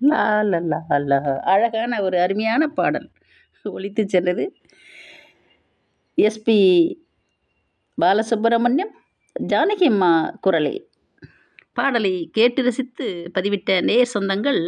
லா லா லா லா அழகான ஒரு அருமையான பாடல் ஒலித்து சென்றது எஸ்பி பாலசுப்ரமணியம் ஜானகி அம்மா குரலில் பாடலை கேட்டு ரசித்து பதிவிட்ட நேய சொந்தங்கள்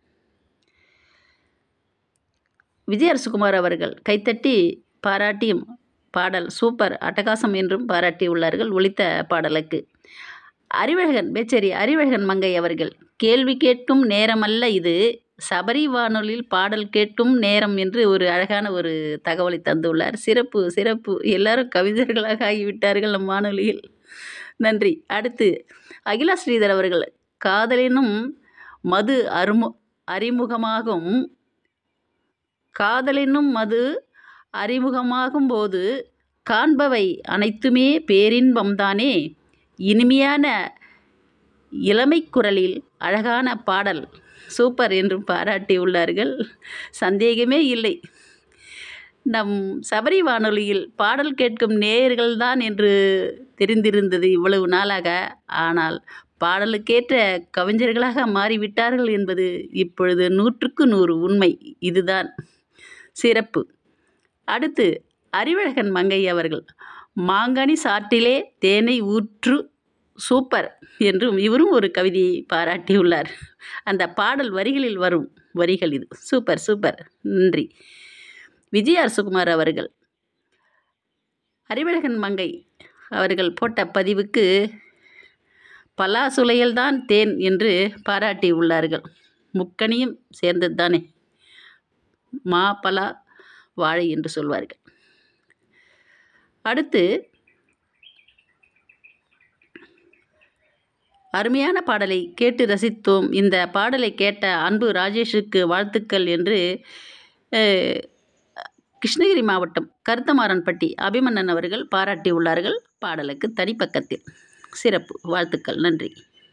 விஜயரசுகுமார் அவர்கள் கைத்தட்டி பாராட்டியும் பாடல் சூப்பர் அட்டகாசம் என்றும் பாராட்டியுள்ளார்கள் ஒலித்த பாடலுக்கு அறிவழகன் பேச்சேரி அறிவழகன் மங்கை அவர்கள் கேள்வி கேட்கும் நேரமல்ல இது சபரி வானொலியில் பாடல் கேட்கும் நேரம் என்று ஒரு அழகான ஒரு தகவலை தந்துள்ளார் சிறப்பு சிறப்பு எல்லாரும் கவிஞர்களாக ஆகிவிட்டார்கள் நம் வானொலியில் நன்றி அடுத்து அகிலா ஸ்ரீதர் அவர்கள் காதலினும் மது அருமு அறிமுகமாகும் காதலினும் மது அறிமுகமாகும் போது காண்பவை அனைத்துமே பேரின்பம்தானே இனிமையான இளமை குரலில் அழகான பாடல் சூப்பர் என்றும் பாராட்டியுள்ளார்கள் சந்தேகமே இல்லை நம் சபரி வானொலியில் பாடல் கேட்கும் நேயர்கள்தான் என்று தெரிந்திருந்தது இவ்வளவு நாளாக ஆனால் பாடலுக்கேற்ற கவிஞர்களாக மாறிவிட்டார்கள் என்பது இப்பொழுது நூற்றுக்கு நூறு உண்மை இதுதான் சிறப்பு அடுத்து அறிவழகன் மங்கை அவர்கள் மாங்கனி சாற்றிலே தேனை ஊற்று சூப்பர் என்றும் இவரும் ஒரு கவிதையை பாராட்டியுள்ளார் அந்த பாடல் வரிகளில் வரும் வரிகள் இது சூப்பர் சூப்பர் நன்றி விஜய் அரசுகுமார் அவர்கள் அறிவழகன் மங்கை அவர்கள் போட்ட பதிவுக்கு பலாசுலையல்தான் தேன் என்று பாராட்டியுள்ளார்கள் முக்கணியும் சேர்ந்தது தானே மா பலா வாழை என்று சொல்வார்கள் அடுத்து அருமையான பாடலை கேட்டு ரசித்தோம் இந்த பாடலை கேட்ட அன்பு ராஜேஷுக்கு வாழ்த்துக்கள் என்று கிருஷ்ணகிரி மாவட்டம் கருத்தமாறன்பட்டி அபிமன்னன் அவர்கள் பாராட்டியுள்ளார்கள் பாடலுக்கு தனிப்பக்கத்தில் சிறப்பு வாழ்த்துக்கள் நன்றி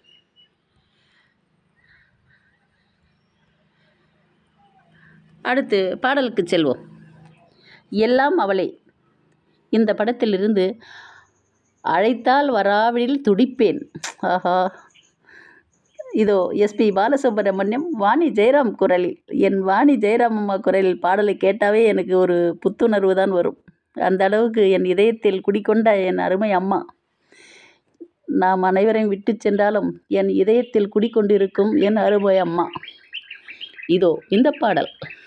அடுத்து பாடலுக்கு செல்வோம் எல்லாம் அவளை இந்த படத்திலிருந்து அழைத்தால் வராவிடில் துடிப்பேன் ஆஹா இதோ எஸ்பி பாலசுப்ரமணியம் வாணி ஜெயராம் குரலில் என் வாணி ஜெயராம் அம்மா குரலில் பாடலை கேட்டாவே எனக்கு ஒரு புத்துணர்வு தான் வரும் அந்த அளவுக்கு என் இதயத்தில் குடிக்கொண்ட என் அருமை அம்மா நாம் அனைவரையும் விட்டு சென்றாலும் என் இதயத்தில் குடிக்கொண்டிருக்கும் என் அருமை அம்மா இதோ இந்த பாடல்